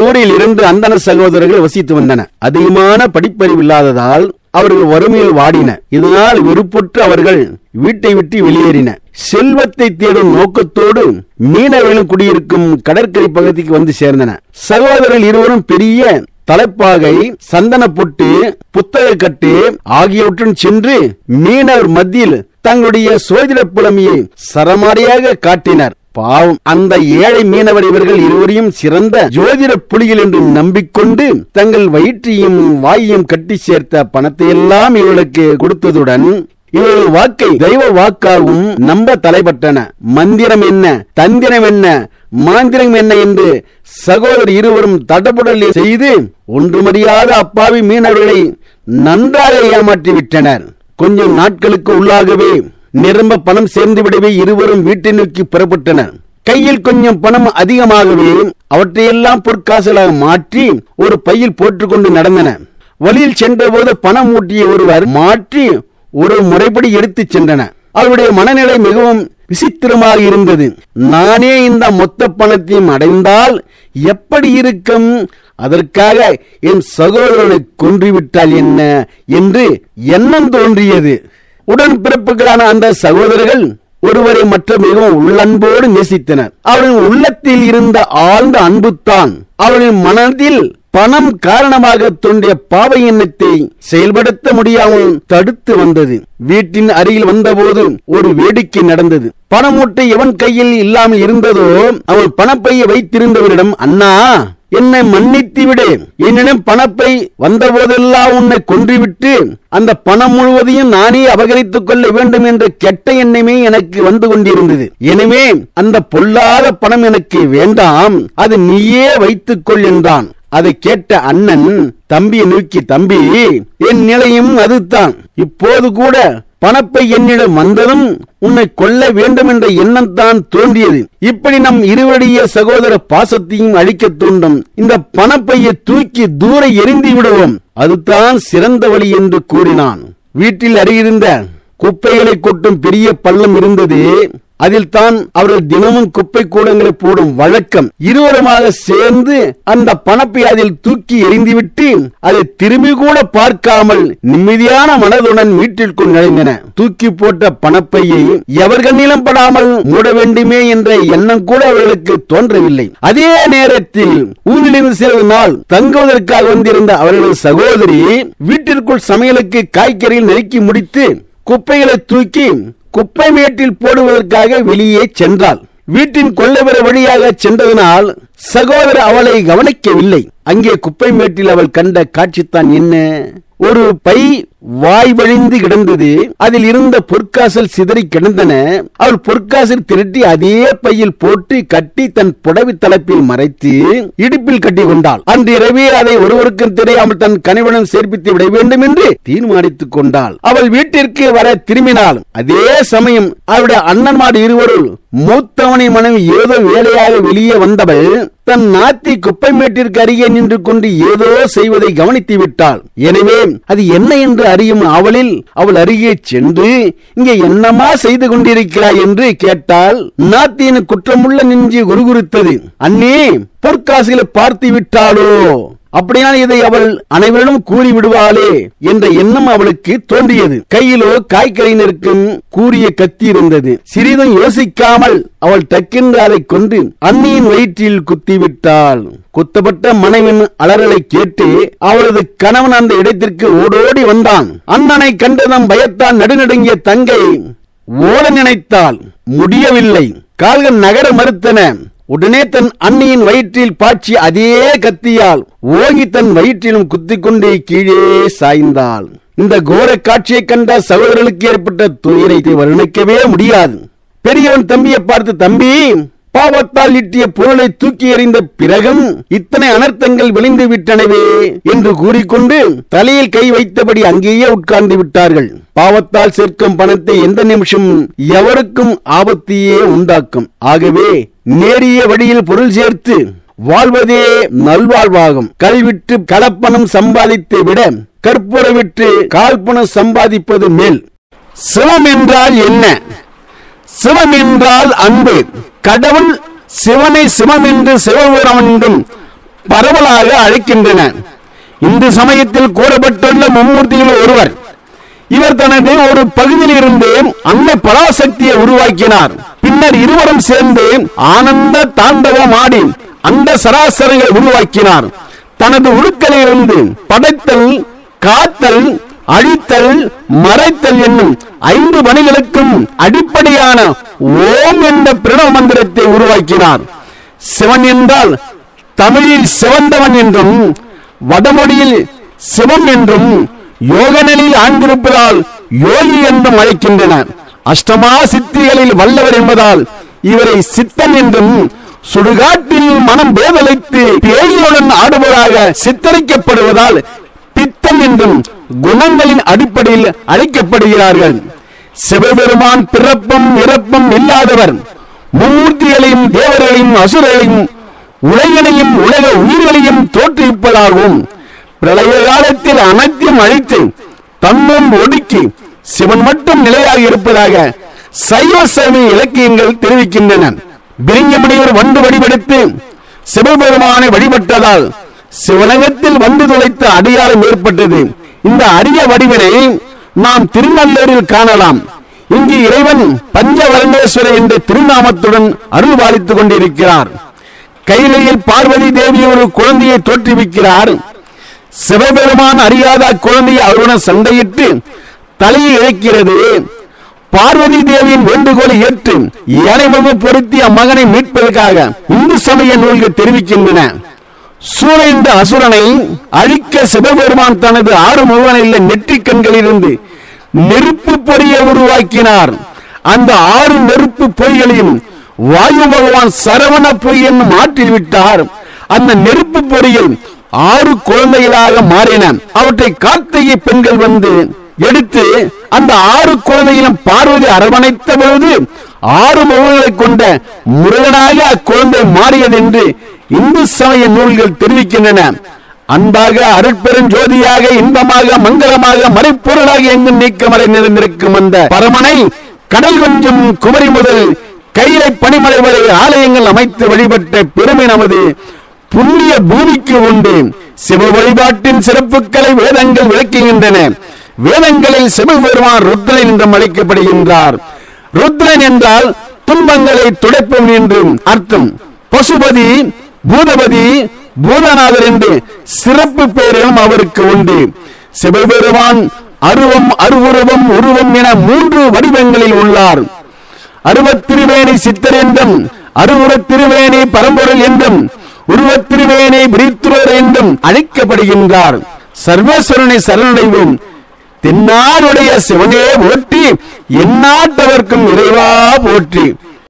ஊரில் இரண்டு அந்தன சகோதரர்கள் வசித்து வந்தன அதிகமான படிப்பறிவு இல்லாததால் அவர்கள் வறுமையில் வாடின இதனால் வெறுப்புற்று அவர்கள் வீட்டை விட்டு வெளியேறின செல்வத்தை தேடும் நோக்கத்தோடு மீனவர்களும் குடியிருக்கும் கடற்கரை பகுதிக்கு வந்து சேர்ந்தன சகோதரர்கள் இருவரும் பெரிய தலைப்பாகை சந்தன பொட்டு புத்தக கட்டு ஆகியவற்றுடன் சென்று மீனவர் மத்தியில் தங்களுடைய சோதிட புலமையை சரமாரியாக காட்டினர் பாவம் அந்த ஏழை மீனவர் இவர்கள் இருவரையும் சிறந்த ஜோதிட புலிகள் என்று நம்பிக்கொண்டு தங்கள் வயிற்றையும் வாயையும் கட்டி சேர்த்த பணத்தை எல்லாம் இவர்களுக்கு கொடுத்ததுடன் இவர்கள் வாக்கை தெய்வ வாக்காகவும் நம்ப தலைப்பட்டன மந்திரம் என்ன தந்திரம் என்ன மாந்திரம் என்ன என்று சகோதரர் இருவரும் தடபுடல் செய்து ஒன்றுமறியாத அப்பாவி மீனவர்களை நன்றாக ஏமாற்றி விட்டனர் கொஞ்சம் நாட்களுக்கு உள்ளாகவே நிரம்ப பணம் சேர்ந்து விடவே இருவரும் வீட்டை நோக்கி புறப்பட்டனர் கையில் கொஞ்சம் பணம் அதிகமாகவே அவற்றையெல்லாம் பொற்காசலாக மாற்றி ஒரு பையில் போட்டுக்கொண்டு நடந்தன வழியில் சென்றபோது பணம் ஊட்டிய ஒருவர் மாற்றி ஒரு முறைப்படி எடுத்துச் சென்றன அவருடைய மனநிலை மிகவும் விசித்திரமாக இருந்தது நானே இந்த மொத்த பணத்தையும் அடைந்தால் எப்படி இருக்கும் அதற்காக என் சகோதரனை கொன்றுவிட்டால் என்ன என்று எண்ணம் தோன்றியது உடன் பிறப்புகளான அந்த சகோதரர்கள் ஒருவரை மற்ற மிகவும் உள்ளன்போடு நேசித்தனர் அவரின் உள்ளத்தில் இருந்த ஆழ்ந்த அன்புத்தான் அவரின் மனதில் பணம் காரணமாக தோன்றிய பாவ எண்ணத்தை செயல்படுத்த முடியாமல் தடுத்து வந்தது வீட்டின் அருகில் வந்தபோது ஒரு வேடிக்கை நடந்தது பணமூட்டை எவன் கையில் இல்லாமல் இருந்ததோ அவன் பணப்பையை வைத்திருந்தவரிடம் அண்ணா என்னை மன்னித்து விடு என்னிடம் பணப்பை வந்தபோதெல்லாம் உன்னை கொன்றுவிட்டு அந்த பணம் முழுவதையும் நானே அபகரித்துக் கொள்ள வேண்டும் என்ற கெட்ட எண்ணமே எனக்கு வந்து கொண்டிருந்தது எனவே அந்த பொல்லாத பணம் எனக்கு வேண்டாம் அது நீயே வைத்துக் கொள் என்றான் அதை கேட்ட அண்ணன் தம்பியை நோக்கி தம்பி என் நிலையும் அதுதான் இப்போது கூட பணப்பை என்னிடம் வந்ததும் உன்னை கொல்ல வேண்டும் என்ற எண்ணம் தான் தோன்றியது இப்படி நம் இருவருடைய சகோதர பாசத்தையும் அழிக்க தூண்டும் இந்த பணப்பையை தூக்கி தூர எரிந்து விடுவோம் அதுதான் சிறந்த வழி என்று கூறினான் வீட்டில் அருகிருந்த குப்பைகளை கொட்டும் பெரிய பள்ளம் இருந்தது அதில் தான் அவர்கள் தினமும் குப்பை கூடங்களை போடும் வழக்கம் இருவருமாக சேர்ந்து அந்த பணப்பை அதில் தூக்கி எறிந்துவிட்டு அதை திரும்பி கூட பார்க்காமல் நிம்மதியான மனதுடன் வீட்டிற்குள் நுழைந்தன தூக்கி போட்ட பணப்பையை எவர்கள் நிலம் படாமல் மூட வேண்டுமே என்ற எண்ணம் கூட அவர்களுக்கு தோன்றவில்லை அதே நேரத்தில் ஊரிலிருந்து சில நாள் தங்குவதற்காக வந்திருந்த அவர்களது சகோதரி வீட்டிற்குள் சமையலுக்கு காய்கறிகள் நெருக்கி முடித்து குப்பைகளை தூக்கி குப்பை மேட்டில் போடுவதற்காக வெளியே சென்றாள் வீட்டின் கொள்ளைவர வழியாக சென்றதனால் சகோதரர் அவளை கவனிக்கவில்லை அங்கே குப்பை மேட்டில் அவள் கண்ட காட்சித்தான் என்ன ஒரு பை வாய் வழிந்து கிடந்தது அதில் இருந்த பொற்காசல் சிதறி கிடந்தன அவள் பொற்காசல் திரட்டி அதே பையில் போட்டு கட்டி தன் புடவை தலைப்பில் மறைத்து இடுப்பில் கட்டி கொண்டாள் அன்று இரவே அதை ஒருவருக்கும் தெரியாமல் தன் கணவனும் சேர்ப்பித்து விட வேண்டும் என்று தீர்மானித்துக் கொண்டாள் அவள் வீட்டிற்கு வர திரும்பினாள் அதே சமயம் அவருடைய அண்ணன்மார் இருவரும் மூத்தவனை மனைவி ஏதோ வேலையாக வெளியே வந்தவள் தன் நாத்தி குப்பை மேட்டிற்கு அருகே நின்று கொண்டு ஏதோ செய்வதை கவனித்து விட்டாள் எனவே அது என்ன என்று அறியும் அவளில் அவள் அருகே சென்று இங்கே என்னமா செய்து கொண்டிருக்கிறாய் என்று கேட்டால் நாத்தியின் குற்றமுள்ள நெஞ்சு குறுகுறுத்தது அண்ணே பொற்காசுகளை பார்த்து விட்டாளோ அப்படினால் இதை அவள் அனைவரிடம் கூறி விடுவாளே என்ற எண்ணம் அவளுக்கு தோன்றியது கையிலோ காய்கறிஞருக்கும் கூறிய கத்தி இருந்தது சிறிதும் யோசிக்காமல் அவள் டக்கென்று அதை கொண்டு அண்ணியின் வயிற்றில் குத்திவிட்டாள் குத்தப்பட்ட மனைவின் அலறலை கேட்டு அவளது கணவன் அந்த இடத்திற்கு ஓடோடி வந்தான் அண்ணனை கண்டதும் பயத்தால் நடுநடுங்கிய தங்கை ஓட நினைத்தாள் முடியவில்லை கால்கள் நகர மறுத்தன உடனே தன் அண்ணியின் வயிற்றில் பாய்ச்சி அதே கத்தியால் ஓங்கி தன் வயிற்றிலும் குத்திக்கொண்டே கீழே சாய்ந்தாள் இந்த கோர காட்சியை கண்ட சகோதரர்களுக்கு ஏற்பட்ட துயரத்தை வர்ணிக்கவே முடியாது பெரியவன் தம்பியை பார்த்து தம்பி பாவத்தால் ஈட்டிய பொருளை தூக்கி எறிந்த பிறகும் இத்தனை அனர்த்தங்கள் விளைந்து விட்டனவே என்று கூறிக்கொண்டு தலையில் கை வைத்தபடி அங்கேயே உட்கார்ந்து விட்டார்கள் பாவத்தால் சேர்க்கும் பணத்தை எந்த நிமிஷம் எவருக்கும் ஆபத்தையே உண்டாக்கும் ஆகவே நேரிய வழியில் பொருள் சேர்த்து வாழ்வதே நல்வாழ்வாகும் கல்விட்டு கலப்பணம் சம்பாதித்தை விட கற்பூர விட்டு கால்பணம் சம்பாதிப்பது மேல் சிவம் என்றால் என்ன சிவம் என்றால் அன்பு கடவுள் சிவனை சிவம் என்று சிவபுரம் என்றும் பரவலாக அழைக்கின்றன இந்து சமயத்தில் கூறப்பட்டுள்ள மும்மூர்த்திகள் ஒருவர் இவர் தனது ஒரு பகுதியில் இருந்து அன்னை பராசக்தியை உருவாக்கினார் பின்னர் இருவரும் சேர்ந்து ஆனந்த தாண்டவம் ஆடி அந்த சராசரங்களை உருவாக்கினார் தனது உருக்களிலிருந்து படைத்தல் காத்தல் அழித்தல் மறைத்தல் என்னும் ஐந்து பணிகளுக்கும் அடிப்படையான ஓம் என்ற பிரணவ மந்திரத்தை உருவாக்கினார் சிவன் என்றால் தமிழில் சிவந்தவன் என்றும் வடமொழியில் சிவம் என்றும் யோக நிலையில் ஆழ்ந்திருப்பதால் யோகி என்றும் அழைக்கின்றனர் அஷ்டமா சித்திகளில் வல்லவர் என்பதால் இவரை சித்தன் என்றும் சுடுகாட்டில் மனம் வேதலைத்து பேய்களுடன் ஆடுவதாக சித்தரிக்கப்படுவதால் பித்தன் என்றும் குணங்களின் அடிப்படையில் அழைக்கப்படுகிறார்கள் சிவபெருமான் பிறப்பும் இறப்பும் இல்லாதவர் மும்மூர்த்திகளையும் தேவர்களையும் அசுரர்களையும் உலகனையும் உலக உயிர்களையும் தோற்றுவிப்பதாகவும் பிரளய காலத்தில் அனைத்தையும் அழித்து தன்னும் ஒடுக்கி சிவன் மட்டும் நிலையாக இருப்பதாக சைவ சமய இலக்கியங்கள் தெரிவிக்கின்றன பிரிங்கமுடிவர் வந்து வழிபடுத்து சிவபெருமானை வழிபட்டதால் சிவனகத்தில் வந்து துளைத்த அடையாளம் ஏற்பட்டது இந்த அரிய வடிவினை நாம் திருநள்ளூரில் காணலாம் இங்கு இறைவன் பஞ்சவரணேஸ்வரர் என்ற திருநாமத்துடன் அருள் பாலித்துக் கொண்டிருக்கிறார் கைலையில் பார்வதி தேவி ஒரு குழந்தையை தோற்றுவிக்கிறார் சிவபெருமான் அறியாத அக்குழந்தையை அவருடன் சண்டையிட்டு தலையை இழக்கிறது பார்வதி தேவியின் வேண்டுகோளை ஏற்று ஏனைமுக பொருத்தி அம்மகனை மீட்பதற்காக இந்து சமய நூல்கள் தெரிவிக்கின்றன சூழந்த அசுரனை அழிக்க சிவபெருமான் தனது ஆறு முகனில் நெற்றிக் கண்களிலிருந்து நெருப்பு பொறியை உருவாக்கினார் அந்த ஆறு நெருப்பு பொறிகளையும் வாயு பகவான் சரவண பொய் என்று மாற்றிவிட்டார் அந்த நெருப்பு பொறியில் ஆறு குழந்தைகளாக மாறின அவற்றை கார்த்திகை பெண்கள் வந்து எடுத்து அந்த ஆறு குழந்தைகளும் பார்வதி அரவணைத்த பொழுது ஆறு முகங்களை கொண்ட முருகனாக அக்குழந்தை மாறியது என்று இந்து சமய நூல்கள் தெரிவிக்கின்றன அன்பாக அருட்பெரும் ஜோதியாக இன்பமாக மங்களமாக மறைப்பொருளாக எங்கும் நீக்கமறை நிறைந்திருக்கும் அந்த பரமனை கடல் கொஞ்சம் குமரி முதல் கையிலை பனிமலை வரை ஆலயங்கள் அமைத்து வழிபட்ட பெருமை நமது புண்ணிய பூமிக்கு உண்டு சிவ வழிபாட்டின் சிறப்புகளை வேதங்கள் விளக்குகின்றன வேதங்களில் சிவபெருமான் ருத்ரன் என்றும் அழைக்கப்படுகின்றார் ருத்ரன் என்றால் துன்பங்களை துடைப்பவன் என்றும் அர்த்தம் பசுபதி பூதபதி பூதநாதர் என்று சிறப்பு பெயர்களும் அவருக்கு உண்டு சிவபெருமான் அருவம் அருவுருவம் உருவம் என மூன்று வடிவங்களில் உள்ளார் அருவத்திருவேணி சித்தர் என்றும் அருவுரத் திருவேணி பரம்பொருள் என்றும் உருவத் திருவேணி பிரித்துவர் என்றும் அழைக்கப்படுகின்றார் சர்வேஸ்வரனை சரணடைவோம் தென்னாடுடைய சிவனே போற்றி எந்நாட்டவர்க்கும் இறைவா போற்றி